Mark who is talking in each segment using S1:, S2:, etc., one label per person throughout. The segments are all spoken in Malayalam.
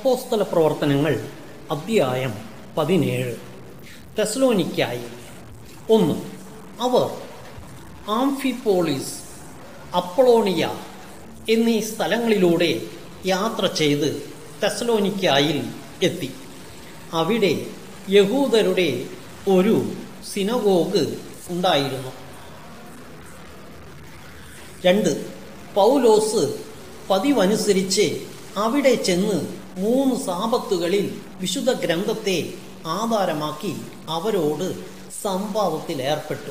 S1: അപ്പോസ്തല പ്രവർത്തനങ്ങൾ അധ്യായം പതിനേഴ് തെസ്ലോനിക്കായി ഒന്ന് അവർ ആംഫിപ്പോളിസ് അപ്പളോണിയ എന്നീ സ്ഥലങ്ങളിലൂടെ യാത്ര ചെയ്ത് തെസ്ലോനിക്കായിൽ എത്തി അവിടെ യഹൂദരുടെ ഒരു സിനഗോഗ് ഉണ്ടായിരുന്നു രണ്ട് പൗലോസ് പതിവനുസരിച്ച് അവിടെ ചെന്ന് മൂന്ന് സാപത്തുകളിൽ വിശുദ്ധ ഗ്രന്ഥത്തെ ആധാരമാക്കി അവരോട് സംവാദത്തിൽ ഏർപ്പെട്ടു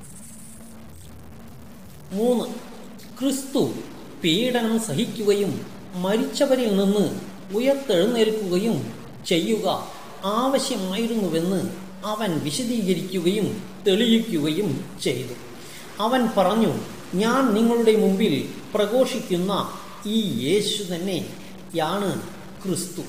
S1: മൂന്ന് ക്രിസ്തു പീഡനം സഹിക്കുകയും മരിച്ചവരിൽ നിന്ന് ഉയർത്തെഴുന്നേൽക്കുകയും ചെയ്യുക ആവശ്യമായിരുന്നുവെന്ന് അവൻ വിശദീകരിക്കുകയും തെളിയിക്കുകയും ചെയ്തു അവൻ പറഞ്ഞു ഞാൻ നിങ്ങളുടെ മുമ്പിൽ പ്രഘോഷിക്കുന്ന ഈ യേശു തന്നെയാണ് ക്രിസ്തു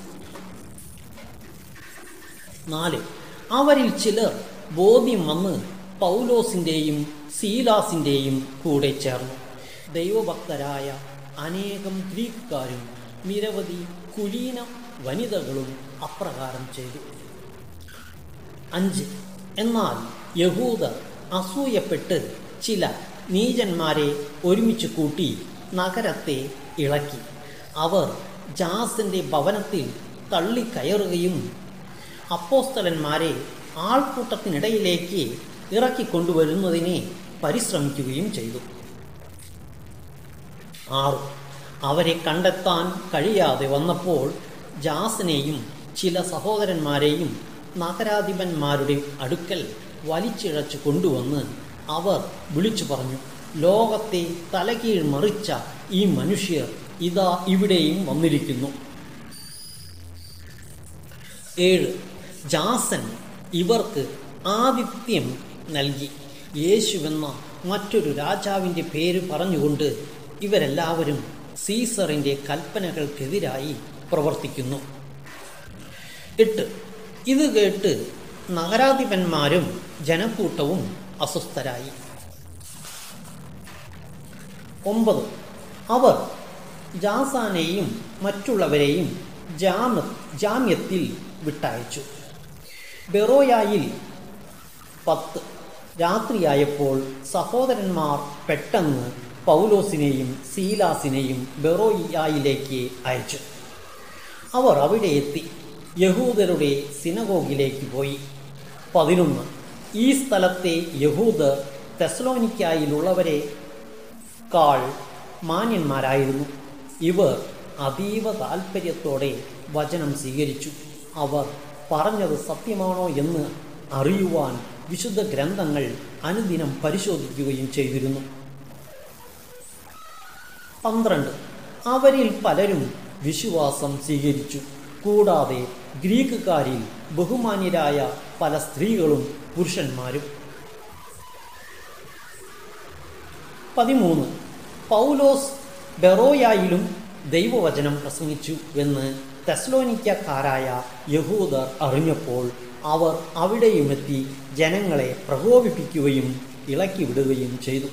S1: നാല് അവരിൽ ചിലർ ബോധ്യം വന്ന് പൗലോസിൻ്റെയും സീലാസിൻ്റെയും കൂടെ ചേർന്നു ദൈവഭക്തരായ അനേകം ഗ്രീക്കുകാരും നിരവധി കുലീന വനിതകളും അപ്രകാരം ചെയ്തു അഞ്ച് എന്നാൽ യഹൂദർ അസൂയപ്പെട്ട് ചില നീചന്മാരെ ഒരുമിച്ച് കൂട്ടി നഗരത്തെ ഇളക്കി അവർ ജാസിന്റെ ഭവനത്തിൽ തള്ളിക്കയറുകയും അപ്പോസ്തലന്മാരെ ആൾക്കൂട്ടത്തിനിടയിലേക്ക് ഇറക്കിക്കൊണ്ടുവരുന്നതിനെ പരിശ്രമിക്കുകയും ചെയ്തു ആറ് അവരെ കണ്ടെത്താൻ കഴിയാതെ വന്നപ്പോൾ ജാസിനെയും ചില സഹോദരന്മാരെയും നഗരാധിപന്മാരുടെ അടുക്കൽ വലിച്ചിഴച്ചു കൊണ്ടുവന്ന് അവർ വിളിച്ചു പറഞ്ഞു ലോകത്തെ തലകീഴ് മറിച്ച ഈ മനുഷ്യർ ഇതാ ഇവിടെയും വന്നിരിക്കുന്നു ഏഴ് ജാസൻ ഇവർക്ക് ആതിഥ്യം നൽകി യേശുവെന്ന മറ്റൊരു രാജാവിൻ്റെ പേര് പറഞ്ഞുകൊണ്ട് ഇവരെല്ലാവരും സീസറിൻ്റെ കൽപ്പനകൾക്കെതിരായി പ്രവർത്തിക്കുന്നു എട്ട് ഇത് കേട്ട് നഗരാധിപന്മാരും ജനക്കൂട്ടവും അസ്വസ്ഥരായി ഒമ്പത് അവർ ജാസാനെയും മറ്റുള്ളവരെയും ജാമ ജാമ്യത്തിൽ വിട്ടയച്ചു ബെറോയായിൽ പത്ത് രാത്രിയായപ്പോൾ സഹോദരന്മാർ പെട്ടെന്ന് പൗലോസിനെയും സീലാസിനെയും ബെറോയായിലേക്ക് അയച്ചു അവർ അവിടെ എത്തി യഹൂദരുടെ സിനഗോഗിലേക്ക് പോയി പതിനൊന്ന് ഈ സ്ഥലത്തെ യഹൂദർ തെസ്ലോനിക്കായിലുള്ളവരെ കാൾ മാന്യന്മാരായിരുന്നു ഇവർ അതീവ താൽപ്പര്യത്തോടെ വചനം സ്വീകരിച്ചു അവർ പറഞ്ഞത് സത്യമാണോ എന്ന് അറിയുവാൻ വിശുദ്ധ ഗ്രന്ഥങ്ങൾ അനുദിനം പരിശോധിക്കുകയും ചെയ്തിരുന്നു പന്ത്രണ്ട് അവരിൽ പലരും വിശ്വാസം സ്വീകരിച്ചു കൂടാതെ ഗ്രീക്കുകാരിൽ ബഹുമാന്യരായ പല സ്ത്രീകളും പുരുഷന്മാരും പതിമൂന്ന് പൗലോസ് ബെറോയായിലും ദൈവവചനം പ്രസംഗിച്ചു എന്ന് തെസ്ലോനിക്കക്കാരായ യഹൂദർ അറിഞ്ഞപ്പോൾ അവർ അവിടെയുമെത്തി ജനങ്ങളെ പ്രകോപിപ്പിക്കുകയും ഇളക്കി വിടുകയും ചെയ്തു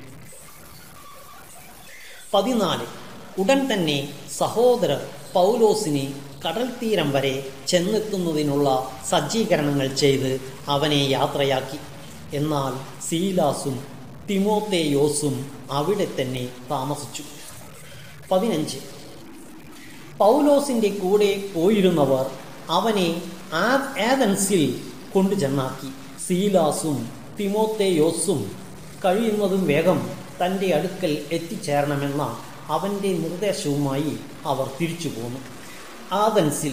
S1: പതിനാല് ഉടൻ തന്നെ സഹോദരർ പൗലോസിനെ കടൽ തീരം വരെ ചെന്നെത്തുന്നതിനുള്ള സജ്ജീകരണങ്ങൾ ചെയ്ത് അവനെ യാത്രയാക്കി എന്നാൽ സീലാസും തിമോത്തേയോസും അവിടെ തന്നെ താമസിച്ചു പതിനഞ്ച് പൗലോസിന്റെ കൂടെ പോയിരുന്നവർ അവനെ ആദൻസിൽ കൊണ്ടുചെന്നാക്കി സീലാസും തിമോത്തേയോസും കഴിയുന്നതും വേഗം തൻ്റെ അടുക്കൽ എത്തിച്ചേരണമെന്ന അവൻ്റെ നിർദ്ദേശവുമായി അവർ തിരിച്ചു പോന്നു ആദൻസിൽ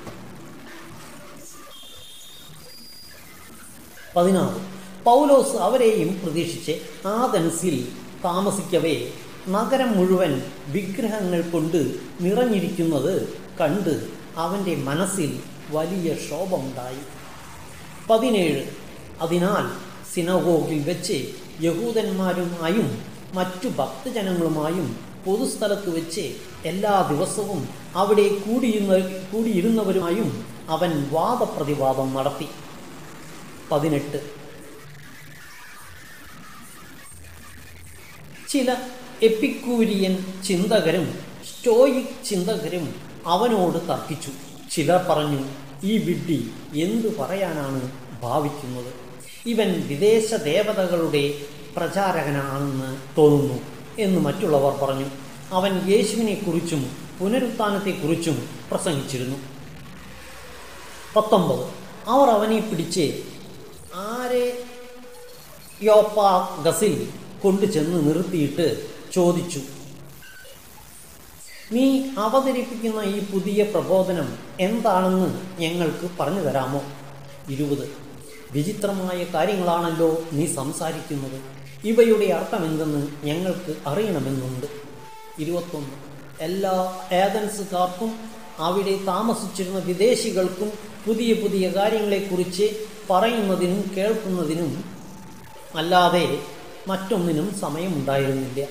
S1: പതിനാറ് പൗലോസ് അവരെയും പ്രതീക്ഷിച്ച് ആദൻസിൽ താമസിക്കവേ നഗരം മുഴുവൻ വിഗ്രഹങ്ങൾ കൊണ്ട് നിറഞ്ഞിരിക്കുന്നത് കണ്ട് അവൻ്റെ മനസ്സിൽ വലിയ ക്ഷോഭമുണ്ടായി പതിനേഴ് അതിനാൽ സിനഗോഗിൽ വെച്ച് യഹൂദന്മാരുമായും മറ്റു ഭക്തജനങ്ങളുമായും പൊതുസ്ഥലത്ത് വെച്ച് എല്ലാ ദിവസവും അവിടെ കൂടിയിരുന്ന കൂടിയിരുന്നവരുമായും അവൻ വാദപ്രതിവാദം നടത്തി പതിനെട്ട് ചില എപ്പിക്കൂരിയൻ ചിന്തകരും സ്റ്റോയിക് ചിന്തകരും അവനോട് തർക്കിച്ചു ചിലർ പറഞ്ഞു ഈ വിഡ്ഢി എന്തു പറയാനാണ് ഭാവിക്കുന്നത് ഇവൻ വിദേശ ദേവതകളുടെ പ്രചാരകനാണെന്ന് തോന്നുന്നു എന്ന് മറ്റുള്ളവർ പറഞ്ഞു അവൻ യേശുവിനെക്കുറിച്ചും പുനരുത്ഥാനത്തെക്കുറിച്ചും പ്രസംഗിച്ചിരുന്നു പത്തൊമ്പത് അവർ അവനെ പിടിച്ച് ആരെ യോപ്പാഗസിൽ കൊണ്ടുചെന്ന് നിർത്തിയിട്ട് ചോദിച്ചു നീ അവതരിപ്പിക്കുന്ന ഈ പുതിയ പ്രബോധനം എന്താണെന്ന് ഞങ്ങൾക്ക് പറഞ്ഞു തരാമോ ഇരുപത് വിചിത്രമായ കാര്യങ്ങളാണല്ലോ നീ സംസാരിക്കുന്നത് ഇവയുടെ അർത്ഥം എന്തെന്ന് ഞങ്ങൾക്ക് അറിയണമെന്നുണ്ട് ഇരുപത്തൊന്ന് എല്ലാ ഏതൻസുകാർക്കും അവിടെ താമസിച്ചിരുന്ന വിദേശികൾക്കും പുതിയ പുതിയ കാര്യങ്ങളെക്കുറിച്ച് പറയുന്നതിനും കേൾക്കുന്നതിനും അല്ലാതെ മറ്റൊന്നിനും സമയമുണ്ടായിരുന്നില്ല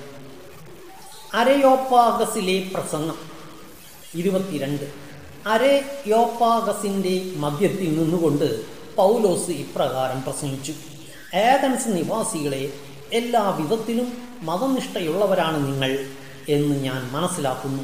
S1: അരയോപ്പാഗസിലെ പ്രസംഗം ഇരുപത്തിരണ്ട് അരയോപ്പാഗസിൻ്റെ മധ്യത്തിൽ നിന്നുകൊണ്ട് പൗലോസ് ഇപ്രകാരം പ്രസംഗിച്ചു ഏതൻസ് നിവാസികളെ എല്ലാ വിധത്തിലും മതനിഷ്ഠയുള്ളവരാണ് നിങ്ങൾ എന്ന് ഞാൻ മനസ്സിലാക്കുന്നു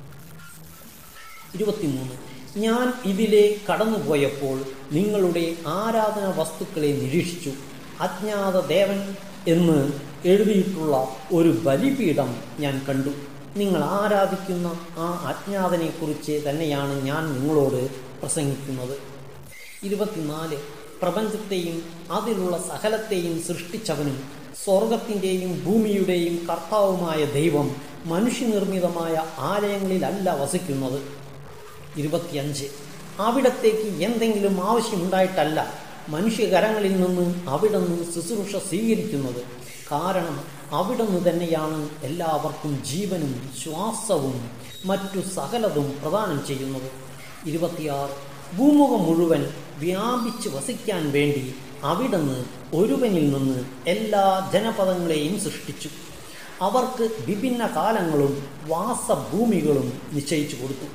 S1: ഇരുപത്തിമൂന്ന് ഞാൻ ഇതിലെ കടന്നുപോയപ്പോൾ നിങ്ങളുടെ ആരാധന വസ്തുക്കളെ നിരീക്ഷിച്ചു അജ്ഞാത ദേവൻ എന്ന് എഴുതിയിട്ടുള്ള ഒരു ബലിപീഠം ഞാൻ കണ്ടു നിങ്ങൾ ആരാധിക്കുന്ന ആ അജ്ഞാതനെക്കുറിച്ച് തന്നെയാണ് ഞാൻ നിങ്ങളോട് പ്രസംഗിക്കുന്നത് ഇരുപത്തിനാല് പ്രപഞ്ചത്തെയും അതിലുള്ള സകലത്തെയും സൃഷ്ടിച്ചവനും സ്വർഗത്തിൻ്റെയും ഭൂമിയുടെയും കർത്താവുമായ ദൈവം മനുഷ്യനിർമ്മിതമായ ആലയങ്ങളിലല്ല വസിക്കുന്നത് ഇരുപത്തിയഞ്ച് അവിടത്തേക്ക് എന്തെങ്കിലും ആവശ്യമുണ്ടായിട്ടല്ല മനുഷ്യകരങ്ങളിൽ നിന്ന് അവിടുന്ന് ശുശ്രൂഷ സ്വീകരിക്കുന്നത് കാരണം അവിടുന്ന് തന്നെയാണ് എല്ലാവർക്കും ജീവനും ശ്വാസവും മറ്റു സകലതും പ്രദാനം ചെയ്യുന്നത് ഇരുപത്തിയാറ് ഭൂമുഖം മുഴുവൻ വ്യാപിച്ച് വസിക്കാൻ വേണ്ടി അവിടുന്ന് ഒരുവനിൽ നിന്ന് എല്ലാ ജനപദങ്ങളെയും സൃഷ്ടിച്ചു അവർക്ക് വിഭിന്ന കാലങ്ങളും വാസഭൂമികളും നിശ്ചയിച്ചു കൊടുത്തു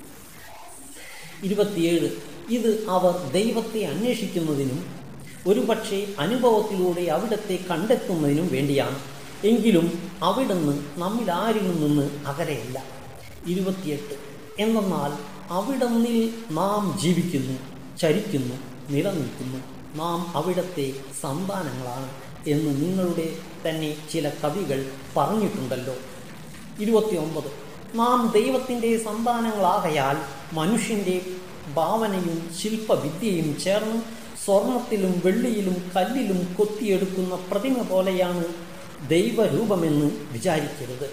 S1: ഇരുപത്തിയേഴ് ഇത് അവർ ദൈവത്തെ അന്വേഷിക്കുന്നതിനും ഒരുപക്ഷെ അനുഭവത്തിലൂടെ അവിടത്തെ കണ്ടെത്തുന്നതിനും വേണ്ടിയാണ് എങ്കിലും അവിടുന്ന് നമ്മിൽ ആരിൽ നിന്ന് അകലെയല്ല ഇരുപത്തിയെട്ട് എന്നാൽ അവിടന്നിൽ നാം ജീവിക്കുന്നു ചരിക്കുന്നു നിലനിൽക്കുന്നു നാം അവിടത്തെ സന്താനങ്ങളാണ് എന്ന് നിങ്ങളുടെ തന്നെ ചില കവികൾ പറഞ്ഞിട്ടുണ്ടല്ലോ ഇരുപത്തിയൊമ്പത് നാം ദൈവത്തിൻ്റെ സന്താനങ്ങളാകയാൽ മനുഷ്യൻ്റെ ഭാവനയും ശില്പവിദ്യയും ചേർന്ന് സ്വർണത്തിലും വെള്ളിയിലും കല്ലിലും കൊത്തിയെടുക്കുന്ന പ്രതിമ പോലെയാണ് ദൈവരൂപമെന്ന് വിചാരിക്കരുത്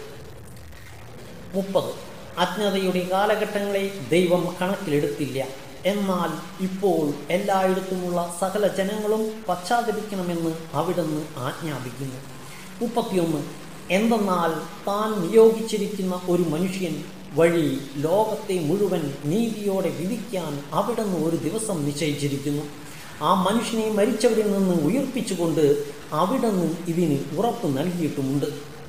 S1: മുപ്പത് അജ്ഞതയുടെ കാലഘട്ടങ്ങളെ ദൈവം കണക്കിലെടുത്തില്ല എന്നാൽ ഇപ്പോൾ എല്ലായിടത്തുമുള്ള സകല ജനങ്ങളും പശ്ചാത്തപിക്കണമെന്ന് അവിടുന്ന് ആജ്ഞാപിക്കുന്നു മുപ്പത്തിയൊന്ന് എന്തെന്നാൽ താൻ നിയോഗിച്ചിരിക്കുന്ന ഒരു മനുഷ്യൻ വഴി ലോകത്തെ മുഴുവൻ നീതിയോടെ വിധിക്കാൻ അവിടുന്ന് ഒരു ദിവസം നിശ്ചയിച്ചിരിക്കുന്നു ആ മനുഷ്യനെ മരിച്ചവരിൽ നിന്ന് ഉയർപ്പിച്ചുകൊണ്ട് അവിടുന്ന് ഇതിന് ഉറപ്പ് നൽകിയിട്ടുമുണ്ട്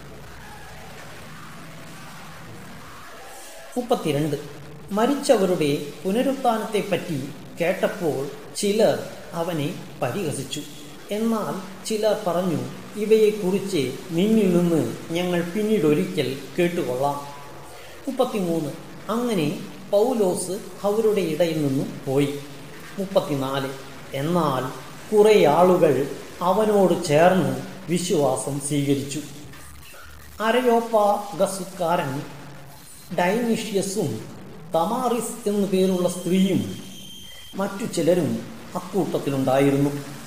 S1: മുപ്പത്തിരണ്ട് മരിച്ചവരുടെ പുനരുത്ഥാനത്തെപ്പറ്റി കേട്ടപ്പോൾ ചിലർ അവനെ പരിഹസിച്ചു എന്നാൽ ചിലർ പറഞ്ഞു ഇവയെക്കുറിച്ച് നിന്നിൽ നിന്ന് ഞങ്ങൾ പിന്നീടൊരിക്കൽ കേട്ടുകൊള്ളാം മുപ്പത്തിമൂന്ന് അങ്ങനെ പൗലോസ് അവരുടെ ഇടയിൽ നിന്നും പോയി മുപ്പത്തിനാല് എന്നാൽ കുറേ ആളുകൾ അവനോട് ചേർന്ന് വിശ്വാസം സ്വീകരിച്ചു അരയോപ്പാഗസുക്കാരൻ ഡൈനിഷ്യസും തമാറിസ് എന്നു പേരുള്ള സ്ത്രീയും മറ്റു ചിലരും അക്കൂട്ടത്തിലുണ്ടായിരുന്നു